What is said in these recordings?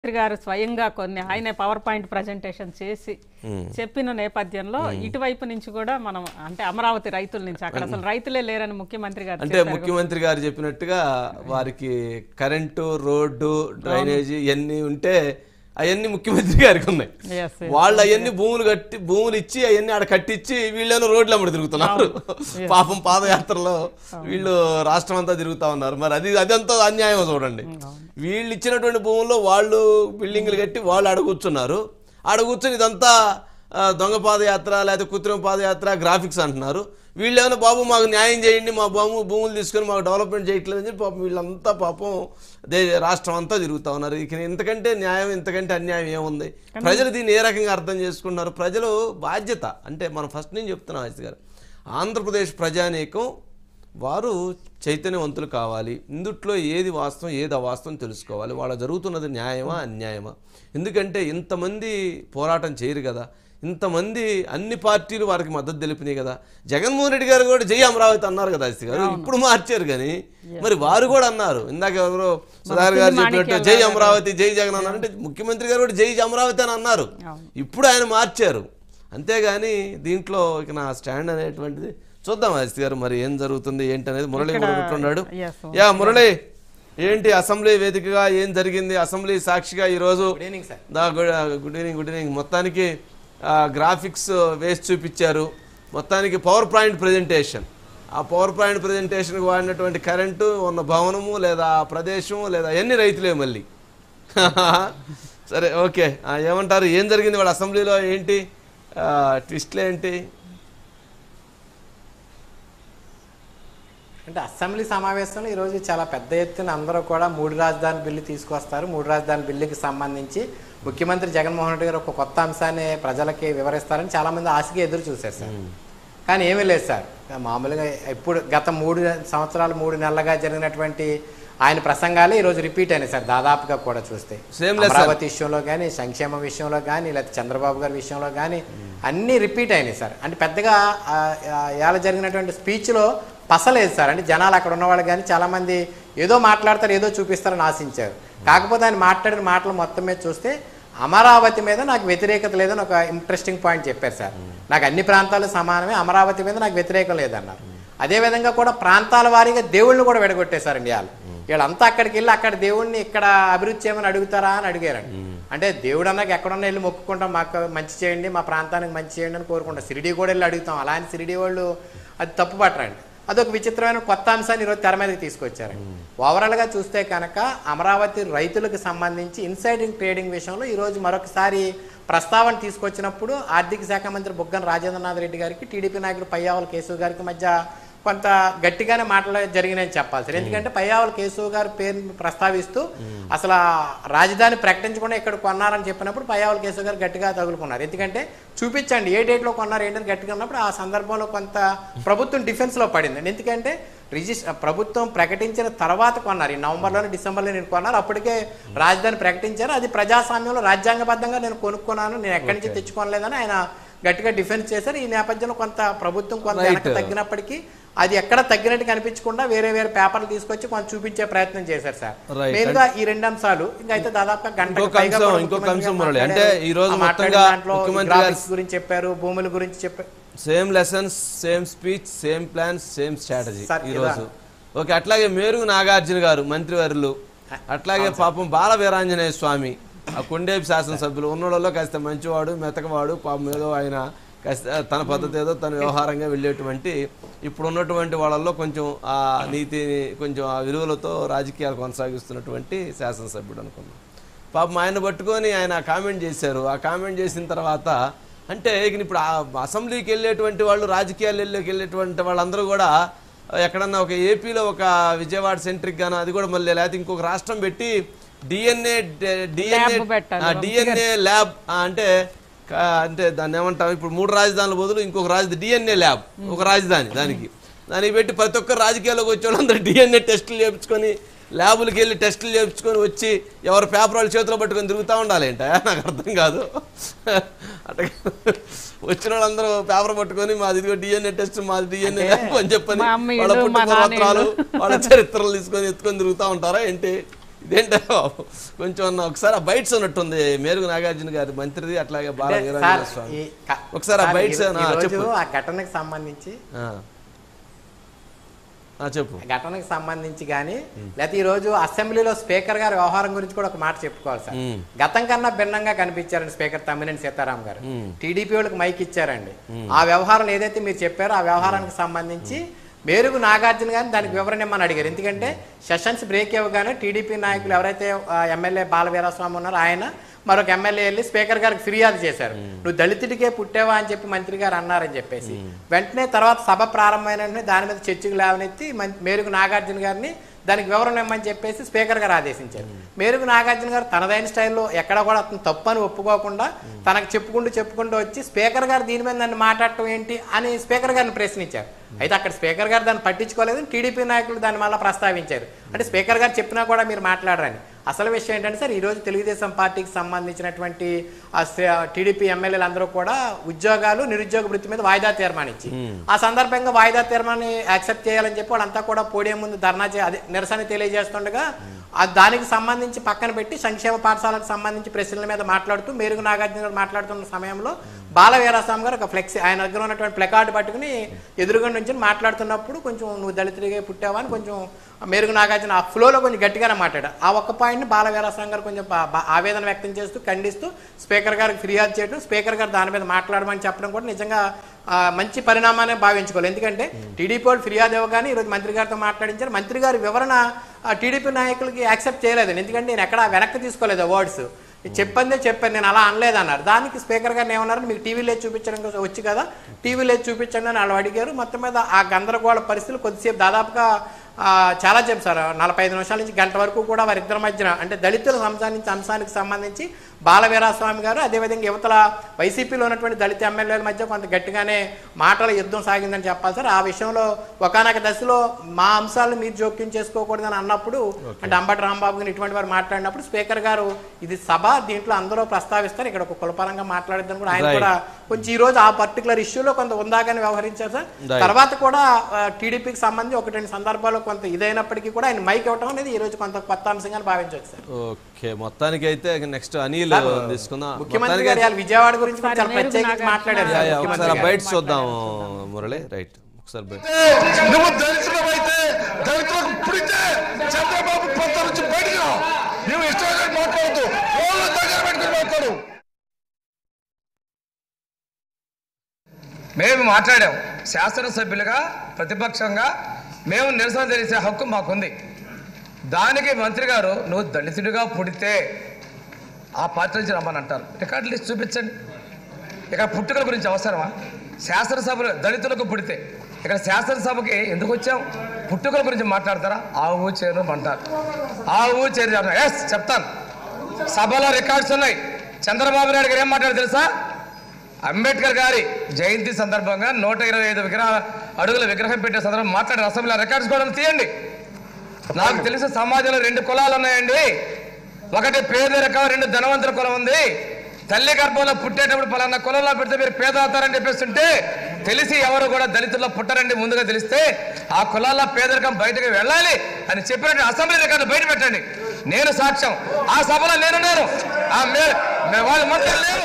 మంత్రి గారు స్వయంగా కొన్ని ఆయనే పవర్ పాయింట్ ప్రజెంటేషన్ చేసి చెప్పిన నేపథ్యంలో ఇటువైపు నుంచి కూడా మనం అంటే అమరావతి రైతుల నుంచి అక్కడ అసలు రైతులే లేరని ముఖ్యమంత్రి గారు అంటే ముఖ్యమంత్రి గారు చెప్పినట్టుగా వారికి కరెంటు రోడ్డు డ్రైనేజీ ఇవన్నీ ఉంటే అవన్నీ ముఖ్యమంత్రి గారికి ఉన్నాయి Yes, yes. వాళ్ళు అవన్నీ భూములు కట్టి భూములు ఇచ్చి అవన్నీ ఆడ కట్టించి వీళ్ళేమో రోడ్లు అమ్మడి తిరుగుతున్నారు పాపం పాదయాత్రలో వీళ్ళు రాష్ట్రం అంతా తిరుగుతా ఉన్నారు మరి అది అదంతా అన్యాయం చూడండి వీళ్ళు ఇచ్చినటువంటి భూముల్లో వాళ్ళు బిల్డింగ్లు కట్టి వాళ్ళు ఆడ కూర్చున్నారు ఆడ కూర్చొని ఇదంతా ఆ, దొంగ పాదయాత్ర లేకపోతే కృత్రిమ పాదయాత్ర గ్రాఫిక్స్ అంటున్నారు వీళ్ళు ఏమైనా బాబు మాకు న్యాయం చేయండి మా భూము భూములు తీసుకొని మాకు డెవలప్మెంట్ చేయట్లేదని చెప్పి పాపం వీళ్ళంతా పాపం దే రాష్ట్రం అంతా తిరుగుతా ఉన్నారు ఇక ఇంతకంటే న్యాయం ఇంతకంటే అన్యాయం ఏముంది ప్రజలు దీన్ని ఏ రకంగా అర్థం చేసుకున్నారు ప్రజలు బాధ్యత అంటే మనం ఫస్ట్ నుంచి చెప్తున్నాం అజిత్ గారు ఆంధ్రప్రదేశ్ ప్రజానీకం వారు చైతన్యవంతులు కావాలి ఇందుట్లో ఏది వాస్తవం ఏది అవాస్తవం తెలుసుకోవాలి వాళ్ళ జరుగుతున్నది న్యాయమా అన్యాయమా ఎందుకంటే ఇంతమంది పోరాటం చేయరు కదా ఇంతమంది అన్ని పార్టీలు వారికి మద్దతు తెలిపినాయి కదా జగన్మోహన్ రెడ్డి గారు కూడా జై అమరావతి అన్నారు కదా అస్తి గారు ఇప్పుడు మార్చారు కానీ మరి వారు కూడా అన్నారు ఇందాక ఎవరో సుధాకర్ గారు చెప్పినట్టు జై అమరావతి జై జగన్ అన్నారు అంటే ముఖ్యమంత్రి గారు కూడా జై అమరావతి అని అన్నారు ఇప్పుడు ఆయన మార్చారు అంతేగాని దీంట్లో ఇక నా స్టాండ్ అనేటువంటిది చూద్దాం అజిత్ గారు మరి ఏం జరుగుతుంది ఏంటి అనేది మురళి కూడా ఉంటున్నాడు Yes, యా మురళి ఏంటి అసెంబ్లీ వేదికగా ఏం జరిగింది అసెంబ్లీ సాక్షిగా ఈరోజు గుడ్ ఈవినింగ్ సార్ దా good good evening good evening మొత్తానికి ఆ, గ్రాఫిక్స్ వేసి చూపించారు మొత్తానికి పవర్ పాయింట్ ప్రజెంటేషన్ ఆ పవర్ పాయింట్ ప్రజెంటేషన్కి వాడినటువంటి కరెంటు ఉన్న భవనము లేదా ఆ ప్రదేశము లేదా ఎన్ని రైతులే మళ్ళీ సరే ఓకే ఆ, ఏమంటారు ఏం జరిగింది వాళ్ళ అసెంబ్లీలో ఏంటి ఆ, ట్విస్ట్లు ఏంటి అంటే అసెంబ్లీ సమావేశంలో ఈరోజు చాలా పెద్ద ఎత్తున అందరూ కూడా మూడు రాజధాని బిల్లు తీసుకొస్తారు మూడు రాజధాని బిల్లుకి సంబంధించి ముఖ్యమంత్రి జగన్మోహన్ రెడ్డి గారు ఒక కొత్త అంశాన్ని ప్రజలకి వివరిస్తారని చాలా మంది ఆశగా ఎదురు చూశారు సార్ కానీ ఏమీ లేదు సార్ మామూలుగా ఇప్పుడు గత మూడు సంవత్సరాలు మూడు నెలలుగా జరిగినటువంటి ఆయన ప్రసంగాలే ఈరోజు రిపీట్ అయినాయి సార్ దాదాపుగా కూడా చూస్తే Same లేదు సార్. అమరావతి విషయంలో కానీ సంక్షేమ విషయంలో కానీ లేకపోతే చంద్రబాబు గారి విషయంలో కానీ అన్నీ రిపీట్ అయినాయి సార్ అంటే పెద్దగా ఆ, ఆ, ఇవాళ జరిగినటువంటి స్పీచ్లో పసలేదు సార్ అంటే జనాలు అక్కడ ఉన్న వాళ్ళు కానీ చాలామంది ఏదో మాట్లాడతారు ఏదో చూపిస్తారని ఆశించారు కాకపోతే ఆయన మాట్లాడిన మాటలు మొత్తం మీద చూస్తే అమరావతి మీద నాకు వ్యతిరేకత లేదని ఒక ఇంట్రెస్టింగ్ పాయింట్ చెప్పారు సార్ నాకు అన్ని ప్రాంతాలు సమానమే అమరావతి మీద నాకు వ్యతిరేకం లేదన్నారు అదేవిధంగా కూడా ప్రాంతాల వారీగా దేవుళ్ళని కూడా విడగొట్టేశారండి వాళ్ళు వీళ్ళంతా అక్కడికి వెళ్ళి అక్కడ దేవుణ్ణి ఇక్కడ అభివృద్ధి చేయమని అడుగుతారా అని అడిగారండి అంటే దేవుడు అన్నాక ఎక్కడున్నా వెళ్ళి మొక్కుకుంటాం మాకు మంచి చేయండి మా ప్రాంతానికి మంచి చేయండి అని కోరుకుంటాం సిరిడి కూడా వెళ్ళి అడుగుతాం అలాంటి సిరిడి వాళ్ళు అది తప్పు పట్టరండి అదొక విచిత్రమైన కొత్త అంశాన్ని ఈరోజు తెర మీదకి తీసుకొచ్చారండి ఓవరాల్గా చూస్తే కనుక అమరావతి రైతులకు సంబంధించి ఇన్సైడింగ్ ట్రేడింగ్ విషయంలో ఈరోజు మరొకసారి ప్రస్తావన తీసుకొచ్చినప్పుడు ఆర్థిక శాఖ మంత్రి బుగ్గన రాజేంద్రనాథ్ రెడ్డి గారికి టీడీపీ నాయకుడు పయ్యావల కేశవ్ గారికి మధ్య కొంత గట్టిగానే మాటలు జరిగినాయని చెప్పాలి సార్ ఎందుకంటే పయ్యావల కేశవ్ గారి పేరుని ప్రస్తావిస్తూ అసలు ఆ రాజధాని ప్రకటించకుండా ఇక్కడ కొన్నారని చెప్పినప్పుడు పయ్యావల కేశవ్ గారు గట్టిగా తగులుకున్నారు ఎందుకంటే చూపించండి ఏ డేట్లో కొన్నారు ఏంటని గట్టిగా ఉన్నప్పుడు ఆ సందర్భంలో కొంత ప్రభుత్వం డిఫెన్స్లో పడింది ఎందుకంటే రిజిస్టర్ ప్రభుత్వం ప్రకటించిన తర్వాత కొన్నారు ఈ నవంబర్లోనే డిసెంబర్లో నేను కొన్నారు అప్పటికే రాజధాని ప్రకటించారు అది ప్రజాస్వామ్యంలో రాజ్యాంగబద్ధంగా నేను కొనుక్కున్నాను నేను ఎక్కడి నుంచి తెచ్చుకోలేదని ఆయన గట్టిగా డిఫెన్స్ చేశారు ఈ నేపథ్యంలో కొంత ప్రభుత్వం కొంత Right. వెనక్కి తగ్గినప్పటికీ అది ఎక్కడ తగ్గినట్టు కనిపించకుండా వేరే వేరే పేపర్లు తీసుకొచ్చి కొంచెం చూపించే ప్రయత్నం చేశారు సార్ Right. మెయిన్ గా ఈ రెండు అంశాలు ఇంకా అయితే దాదాపుగా గంట ఇంకొక అంశం, ఇంకొక అంశం మురళి. అంటే ఈ రోజు మొత్తంగా ముఖ్యమంత్రి గారు- గురించి చెప్పారు భూముల గురించి చెప్పారు same lessons same speech same plans same strategy sir, ఈరోజు ఓకే అట్లాగే మేరుగు నాగార్జున గారు మంత్రివర్యులు అట్లాగే పాపం బాల వీరాంజనేయ స్వామి ఆ కొండేపు శాసనసభ్యులు ఉన్నోళ్ళలో కాస్త మంచివాడు మెతకవాడు పాపం ఏదో ఆయన కాస్త తన పద్ధతి ఏదో తన వ్యవహారంగా వెళ్ళేటువంటి ఇప్పుడు ఉన్నటువంటి వాళ్ళల్లో కొంచెం ఆ నీతిని కొంచెం ఆ విలువలతో రాజకీయాలు కొనసాగిస్తున్నటువంటి శాసనసభ్యుడు అనుకున్నాం పాపం ఆయన పట్టుకొని ఆయన కామెంట్ చేశారు ఆ కామెంట్ చేసిన తర్వాత అంటే ఇక ఇప్పుడు ఆ అసెంబ్లీకి వెళ్ళేటువంటి వాళ్ళు రాజకీయాలు వెళ్ళేకి వెళ్ళేటువంటి వాళ్ళందరూ కూడా ఎక్కడన్నా ఒక ఏపీలో ఒక విజయవాడ సెంట్రిక్ గాను అది కూడా మళ్ళీ లేకపోతే ఇంకొక రాష్ట్రం పెట్టి డిఎన్ఏ డిఎన్ఏ Lab పెట్టాలి. డిఎన్ఏ ల్యాబ్ అంటే కా- అంటే దాన్ని ఏమంటాం ఇప్పుడు మూడు రాజధానుల బదులు ఇంకొక రాజధాని డిఎన్ఏ ల్యాబ్ ఒక రాజధాని దానికి దానికి పెట్టి ప్రతి ఒక్క రాజకీయాల్లోకి వచ్చే వాళ్ళందరూ డిఎన్ఏ టెస్టులు చేయించుకొని ల్యాబులకి వెళ్ళి టెస్టులు చేయించుకొని వచ్చి ఎవరు పేపర్ వాళ్ళు చేతిలో పట్టుకొని తిరుగుతూ ఉండాలి ఏంట నాకు అర్థం కాదు అట్లా వచ్చిన వాళ్ళందరూ పేపర్ పట్టుకొని మాది ఇదిగో డిఎన్ఏ టెస్ట్ మాది డిఎన్ఏ ల్యాబ్ అని చెప్పని మా అమ్మీడు, వాళ్ళ మా పుట్టుక పత్రాలు నాన్నీడు. వాళ్ళ చరిత్రలు తీసుకొని ఎత్తుకొని తిరుగుతూ ఉంటారా ఏంటి ఇదేంటో బాబు కొంచెం అన్న ఒకసారి ఆ బైట్స్ ఉన్నట్టుంది మేరుగు నాగార్జున గారి మంత్రిది అట్లాగే బాల అంటే వీరాంజనేయ సార్, స్వామి ఈ క- ఒకసారి ఆ సార్, బైట్స్ ఈ- నా ఈ రోజు చెప్పు ఆ ఘటనకు సంబంధించి ఆ. ఆ, చెప్పు ఘటనకు సంబంధించి కానీ లేకపోతే ఈ రోజు అసెంబ్లీలో స్పీకర్ గారి వ్యవహారం గురించి కూడా ఒక మాట చెప్పుకోవాలి సార్ మ్మ్. గతం కన్నా భిన్నంగా కనిపించారండి స్పీకర్ తమ్మినేని సీతారాం గారు టీడీపీ వాళ్ళకి మైక్ ఇచ్చారండి ఆ వ్యవహారం ఏదైతే మీరు చెప్పారో ఆ వ్యవహారానికి సంబంధించి మేరుగు నాగార్జున గారిని దానికి వివరణ ఇమ్మని అడిగారు ఎందుకంటే సెషన్స్ బ్రేక్ ఇవ్వగానే టీడీపీ నాయకులు ఎవరైతే ఆ, ఎమ్మెల్యే బాలవీరస్వామి ఉన్నారో ఆయన మరొక ఎమ్మెల్యే వెళ్ళి స్పీకర్ గారికి ఫిర్యాదు చేశారు నువ్వు దళితుడికే పుట్టావా అని చెప్పి మంత్రి గారు అన్నారని చెప్పేసి వెంటనే తర్వాత సభ ప్రారంభమైన వెంటనే దాని మీద చర్చకు లేవనెత్తి మం- మేరుగు నాగార్జున గారిని దానికి వివరణ ఇమ్మని చెప్పేసి స్పీకర్ గారు ఆదేశించారు మేరుగు నాగార్జున గారు తనదైన స్టైల్లో ఎక్కడ కూడా అతను తప్పు అని ఒప్పుకోకుండా తనకు చెప్పుకుంటూ చెప్పుకుంటూ వచ్చి స్పీకర్ గారు దీని మీద నన్ను మాట్లాడటం ఏంటి అని స్పీకర్ గారిని ప్రశ్నించారు అయితే అక్కడ స్పీకర్ గారు దాన్ని పట్టించుకోలేదు టీడీపీ నాయకులు దాన్ని మళ్ళీ ప్రస్తావించారు అంటే స్పీకర్ గారు చెప్పినా కూడా మీరు మాట్లాడరని అసలు విషయం ఏంటంటే సార్ ఈరోజు తెలుగుదేశం పార్టీకి సంబంధించినటువంటి ఆ స- టీడీపీ ఎమ్మెల్యేలు అందరూ కూడా ఉద్యోగాలు నిరుద్యోగ వృత్తి మీద వాయిదా తీర్మానించి ఆ సందర్భంగా వాయిదా తీర్మానాన్ని యాక్సెప్ట్ చేయాలని చెప్పి వాళ్ళంతా కూడా పోడియం ముందు ధర్నా చే అదే నిరసన తెలియజేస్తుండగా ఆ దానికి సంబంధించి పక్కన పెట్టి సంక్షేమ పాఠశాలకు సంబంధించి ప్రశ్నల మీద మాట్లాడుతూ మేరుగు నాగార్జున గారు మాట్లాడుతున్న సమయంలో బాల వీరాస్వామి గారు ఒక ఫ్లెక్సీ ఆయన దగ్గర ఉన్నటువంటి ప్లకార్డు పట్టుకుని ఎదురుగా నుంచి మాట్లాడుతున్నప్పుడు కొంచెం నువ్వు దళితుడిగా పుట్టావా అని కొంచెం మేరుగు నాగార్జున ఆ ఫ్లోలో కొంచెం గట్టిగానే మాట్లాడారు ఆ ఒక్క పాయింట్ని బాల వీరాస్వామి గారు కొంచెం బా- బా- ఆవేదన వ్యక్తం చేస్తూ ఖండిస్తూ స్పీకర్ గారికి ఫిర్యాదు చేయడం స్పీకర్ గారు దాని మీద మాట్లాడమని చెప్పడం కూడా నిజంగా ఆ, మంచి పరిణామాన్ని భావించుకోవాలి ఎందుకంటే టీడీపీ వాళ్ళు ఫిర్యాదు ఇవ్వగానే ఈరోజు మంత్రి గారితో మాట్లాడించారు మంత్రి గారి వివరణ ఆ, టీడీపీ నాయకులకి యాక్సెప్ట్ చేయలేదు ఎందుకంటే నేను ఎక్కడ వెనక్కి తీసుకోలేదు వర్డ్స్ చెప్పందే చెప్పాను నేను అలా అనలేదు అన్నారు దానికి స్పీకర్ గారిని ఏమన్నారు మీకు టీవీలో చూపించడం కోసం వచ్చి కదా టీవీలో చూపించండి అని వాళ్ళు అడిగారు మొత్తం మీద ఆ గందరగోళ పరిస్థితులు కొద్దిసేపు దాదాపుగా ఆ, చాలా చెప్పు సార్ నలభై ఐదు నిమిషాల నుంచి గంట వరకు కూడా వారిద్దరి మధ్యన అంటే దళితుల సంబంధించి అంశానికి సంబంధించి బాలవీరాస్వామి గారు అదేవిధంగా యువతల వైసీపీలో ఉన్నటువంటి దళిత ఎమ్మెల్యేల మధ్య కొంత గట్టిగానే మాటల యుద్ధం సాగిందని చెప్పాలి సార్ ఆ విషయంలో ఒకనొక దశలో మా అంశాలను మీరు జోక్యం చేసుకోకూడదని అన్నప్పుడు అంటే అంబటి రాంబాబు గారు ఇటువంటి వారు మాట్లాడినప్పుడు స్పీకర్ గారు ఇది సభ దీంట్లో అందరూ ప్రస్తావిస్తారు ఇక్కడ ఒక కులపరంగా మాట్లాడిద్దని కూడా ఆయన Right. కూడా కొంచెం ఈ రోజు ఆ పర్టికులర్ ఇష్యూలో కొంత ఉందాగానే వ్యవహరించారు సార్ Right. తర్వాత కూడా టీడీపీకి సంబంధించి ఒకటి రెండు సందర్భాల్లో కొంత ఇదైనప్పటికీ కూడా ఆయన మైక్ ఇవ్వడం అనేది ఈ రోజు కొంత కొత్త అంశంగా భావించవచ్చు సార్ ఓకే మొత్తానికి అయితే నెక్స్ట్ అనిల్ తీసుకుందాం ముఖ్యమంత్రి మొత్తానికి గారు ఇవాళ విజయవాడ గురించి కూడా చాలా ఒకసారి ప్రత్యేకంగా నేరుగా మాట్లాడారు యా, సార్ యా, ముఖ్యమంత్రి ఒకసారి గారు. బయట చూద్దాం మురళి రైట్ ఒకసారి బయట నువ్వు దళితులమైతే దళితులకు పుడితే చంద్రబాబు పంత నుంచి బయటికి రా నువ్వు ఇష్టం మాట్లాడద్దు ఫోన్లు దగ్గర పెట్టుకుని మాట్లాడు మేము మాట్లాడాం శాసనసభ్యులుగా ప్రతిపక్షంగా మేము నిరసన తెలిసే హక్కు మాకుంది దానికి మంత్రి గారు నువ్వు దళితుడిగా పుడితే ఆ పార్టీ నుంచి రమ్మని అంటారు రికార్డు లిస్ట్ చూపించండి ఇక్కడ పుట్టుకల గురించి అవసరమా శాసనసభలు దళితులకు పుడితే ఇక్కడ శాసనసభకి ఎందుకు వచ్చాం పుట్టుకల గురించి మాట్లాడతారా ఆవు చేరు అంటారు ఆవు చేరు ఎస్ చెప్తాను సభలో రికార్డ్స్ ఉన్నాయి చంద్రబాబు నాయుడు గారు ఏం మాట్లాడారు తెలుసా అంబేద్కర్ గారి జయంతి సందర్భంగా నూట ఇరవై ఐదు విగ్రహ అడుగుల విగ్రహం పెట్టే సందర్భంగా మాట్లాడిన అసెంబ్లీ రికార్డ్స్ కూడా తీయండి నాకు తెలిసి సమాజంలో రెండు కులాలు ఉన్నాయండి ఒకటి పేదరికం రెండు ధనవంతుల కులం ఉంది తల్లి గర్భంలో పుట్టేటప్పుడు పలానా కులంలో పెడితే మీరు పేద అవుతారని చెప్పేస్తుంటే తెలిసి ఎవరు కూడా దళితుల్లో పుట్టరండి ముందుగా తెలిస్తే ఆ కులాల్లో పేదరికం బయటకు వెళ్ళాలి అని చెప్పినట్టు అసెంబ్లీ రికార్డు బయట పెట్టండి నేను సాక్ష్యం ఆ సభలో నేను నేను ఆ మే- మే- వాళ్ళ మొత్తం లేరు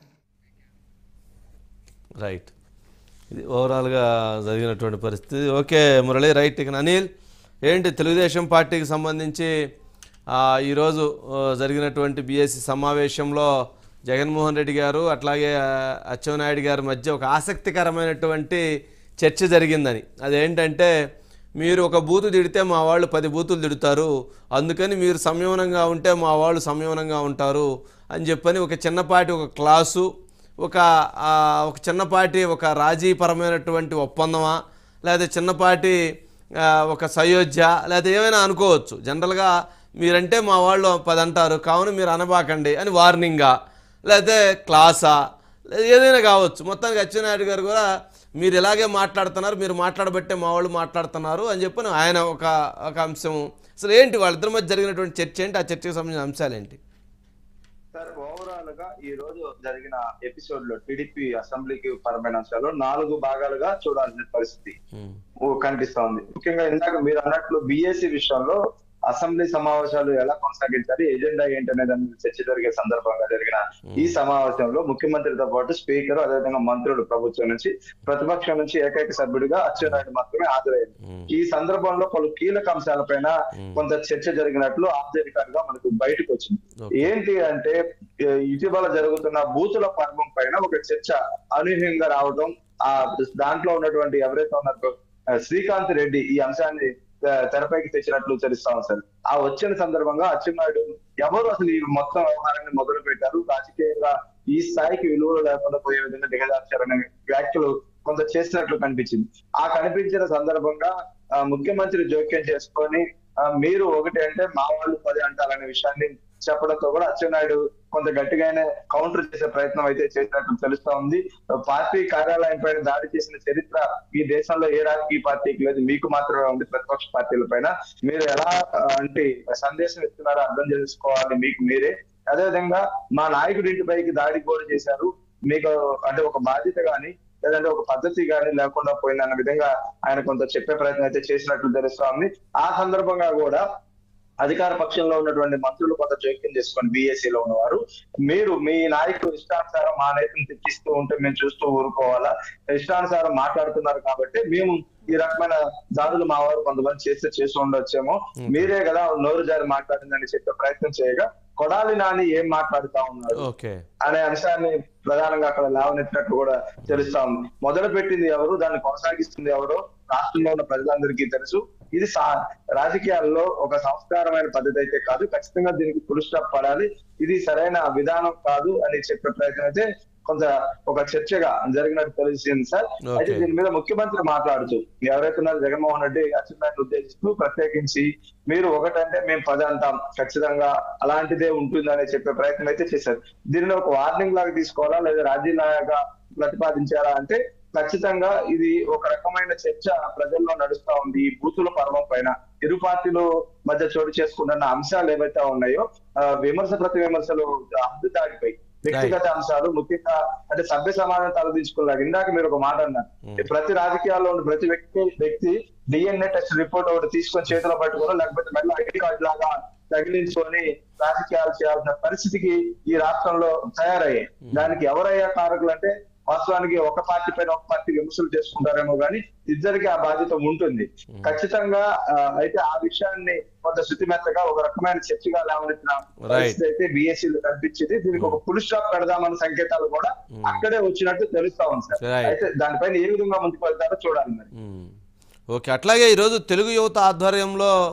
రైట్ ఇది ఓవరాల్గా జరిగినటువంటి పరిస్థితి ఓకే మురళి రైట్ ఇక అనిల్ ఏంటి తెలుగుదేశం పార్టీకి సంబంధించి ఆ, ఈరోజు ఆ, జరిగినటువంటి బీఎస్సీ సమావేశంలో జగన్మోహన్ రెడ్డి గారు అట్లాగే ఆ, అచ్చెన్నాయుడు గారి మధ్య ఒక ఆసక్తికరమైనటువంటి చర్చ జరిగిందని అదేంటంటే మీరు ఒక బూతు తిడితే మా వాళ్ళు పది బూతులు తిడతారు అందుకని మీరు సంయమనంగా ఉంటే మా వాళ్ళు సంయమనంగా ఉంటారు అని చెప్పని ఒక చిన్నపాటి ఒక క్లాసు ఒక ఆ, ఒక చిన్నపాటి ఒక రాజీపరమైనటువంటి ఒప్పందమా లేదా చిన్నపాటి ఆ, ఒక సయోధ్య లేదా ఏమైనా అనుకోవచ్చు జనరల్గా మీరంటే మా వాళ్ళు పది అంటారు కావున మీరు అనబాకండి అని వార్నింగా లేకపోతే క్లాసా లేదా ఏదైనా కావచ్చు మొత్తానికి అచ్చెన్నాయుడు గారు కూడా మీరు ఇలాగే మాట్లాడుతున్నారు మీరు మాట్లాడబట్టే మా వాళ్ళు మాట్లాడుతున్నారు అని చెప్పని ఆయన ఒక ఒక అంశం అసలు ఏంటి వాళ్ళిద్దరి మధ్య జరిగినటువంటి చర్చ ఏంటి ఆ చర్చకు సంబంధించిన అంశాలు ఏంటి సార్ ఓవరాల్ గా ఈ రోజు జరిగిన ఎపిసోడ్ లో టీడీపీ అసెంబ్లీకి పరమైన అంశాలు నాలుగు భాగాలుగా చూడాల్సిన పరిస్థితి ఓ కనిపిస్తా ఉంది ముఖ్యంగా ఇందాక మీరు అన్నట్లు బిఎస్సి విషయంలో అసెంబ్లీ సమావేశాలు ఎలా కొనసాగించాలి ఎజెండా ఏంటనే దాని మీద చర్చ జరిగే సందర్భంగా జరిగిన ఈ సమావేశంలో ముఖ్యమంత్రితో పాటు స్పీకర్ అదేవిధంగా మంత్రులు ప్రభుత్వం నుంచి ప్రతిపక్షం నుంచి ఏకైక సభ్యుడిగా అచ్చెన్నాయుడు మాత్రమే హాజరయ్యారు ఈ సందర్భంలో పలు కీలక అంశాలపైన కొంత చర్చ జరిగినట్లు ఆశ్చర్యకరంగా మనకు బయటకు వచ్చింది ఏంటి అంటే ఏ, ఇటీవల జరుగుతున్న బూతుల పర్వం పైన ఒక చర్చ అనూహ్యంగా రావడం ఆ దాంట్లో ఉన్నటువంటి ఎవరైతే ఉన్నారో ఆ, శ్రీకాంత్ రెడ్డి ఈ అంశాన్ని ఆ, తెరపైకి తెచ్చినట్లు తెలుస్తాం సార్ ఆ వచ్చిన సందర్భంగా అచ్చెన్నాయుడు ఎవరు అసలు ఈ మొత్తం వ్యవహారాన్ని మొదలు పెట్టారు రాజకీయంగా ఈ స్థాయికి విలువలు లేకుండా పోయే విధంగా దిగజార్చారనే వ్యాఖ్యలు కొంత చేసినట్లు కనిపించింది ఆ కనిపించిన సందర్భంగా ఆ, ముఖ్యమంత్రి జోక్యం చేసుకొని ఆ, మీరు ఒకటి అంటే మా వాళ్ళు పది అంటారనే విషయాన్ని చెప్పడంతో కూడా అచ్చెన్నాయుడు కొంత గట్టిగానే కౌంటర్ చేసే ప్రయత్నం అయితే చేసినట్టు తెలుస్తా ఉంది పార్టీ కార్యాలయం పైన దాడి చేసిన చరిత్ర ఈ దేశంలో ఏ రాజకీయ పార్టీకి లేదు మీకు మాత్రమే ఉంది ప్రతిపక్ష పార్టీల పైన మీరు ఎలా ఆ, అంటే సందేశం ఇస్తున్నారో అర్థం చేసుకోవాలి మీకు మీరే అదేవిధంగా మా నాయకుడి ఇంటిపైకి దాడి కూడా చేశారు మీకు అంటే ఒక బాధ్యత గాని లేదంటే ఒక పద్ధతి గాని లేకుండా పోయిందన్న విధంగా ఆయన కొంత చెప్పే ప్రయత్నం అయితే చేసినట్లు తెలుస్తా ఉంది ఆ సందర్భంగా కూడా అధికార పక్షంలో ఉన్నటువంటి మంత్రులు కొంత జోక్యం చేసుకొని బీఎస్సీ లో ఉన్నవారు మీరు మీ నాయకుడు ఇష్టానుసారం మా నాయకుని తెచ్చిస్తూ ఉంటే మేము చూస్తూ ఊరుకోవాలా ఇష్టానుసారం మాట్లాడుతున్నారు కాబట్టి మేము ఈ రకమైన దాడులు మా వారు కొంతమంది చేస్తే చేసి ఉండొచ్చేమో మీరే కదా నోరు జారి మాట్లాడిందని చెప్పే ప్రయత్నం చేయగా కొడాలి నాని ఏం మాట్లాడుతా ఉన్నారు ఓకే అనే అంశాన్ని ప్రధానంగా అక్కడ లేవనెత్తినట్టు కూడా తెలుస్తా ఉంది మొదలు పెట్టింది ఎవరు దాన్ని కొనసాగిస్తుంది ఎవరు రాష్ట్రంలో ఉన్న ప్రజలందరికీ తెలుసు ఇది సా- రాజకీయాల్లో ఒక సంస్కారమైన పద్ధతి అయితే కాదు ఖచ్చితంగా దీనికి ఫుల్ స్టాప్ పడాలి ఇది సరైన విధానం కాదు అని చెప్పే ప్రయత్నం అయితే కొంత ఒక చర్చగా జరిగినట్టు తెలిసింది సార్ అయితే Okay. దీని మీద ముఖ్యమంత్రి మాట్లాడుతూ ఎవరైతే ఉన్నారో జగన్మోహన్ రెడ్డి అచ్చెన్నాయుడు ఉద్దేశిస్తూ ప్రత్యేకించి మీరు ఒకటంటే మేము పది అంటాం ఖచ్చితంగా అలాంటిదే ఉంటుందని చెప్పే ప్రయత్నం అయితే చేశారు దీనిలో ఒక వార్నింగ్ లాగా తీసుకోవాలా లేదా రాజీలాగా ప్రతిపాదించారా అంటే ఖచ్చితంగా ఇది ఒక రకమైన చర్చ ప్రజల్లో నడుస్తా ఉంది ఈ బూతుల పర్వం పైన ఇరు పార్టీలు మధ్య చోటు చేసుకుంటున్న అంశాలు ఏవైతే ఉన్నాయో ఆ, విమర్శ ప్రతి విమర్శలు హద్దు దాటిపోయి వ్యక్తిగత అంశాలు ముఖ్యంగా అంటే సభ్య సమాజం తలదించుకున్నారు ఇందాక మీరు ఒక మాట అన్నారు ప్రతి రాజకీయాల్లో ఉన్న ప్రతి వ్యక్తి వ్యక్తి డిఎన్ఏ టెస్ట్ రిపోర్ట్ ఒకటి తీసుకొని చేతిలో పట్టుకోవడం లేకపోతే మళ్ళీ ఐడి కార్డు లాగా తగిలించుకొని రాజకీయాలు చేయాల్సిన పరిస్థితికి ఈ రాష్ట్రంలో తయారయ్యాయి దానికి ఎవరయ్యా కారకులు అంటే వాస్తవానికి ఒక పార్టీ పైన ఒక పార్టీ విమర్శలు చేసుకుంటారేమో కానీ ఇద్దరికి ఆ బాధ్యత ఉంటుంది ఖచ్చితంగా ఆ, అయితే ఆ విషయాన్ని కొంత శృతిమెత్తగా ఒక రకమైన చర్చగా లేవనెత్తిన పరిస్థితి అయితే బిఎస్సీ కనిపించింది దీనికి ఒక ఫుల్ స్టాప్ పెడదామన్న సంకేతాలు కూడా అక్కడే వచ్చినట్టు తెలుస్తా ఉంది సార్ Right. అయితే దానిపైన ఏ విధంగా ముందుకు వెళ్తారో చూడాలి మరి మ్మ్. ఓకే అట్లాగే ఈరోజు తెలుగు యువత ఆధ్వర్యంలో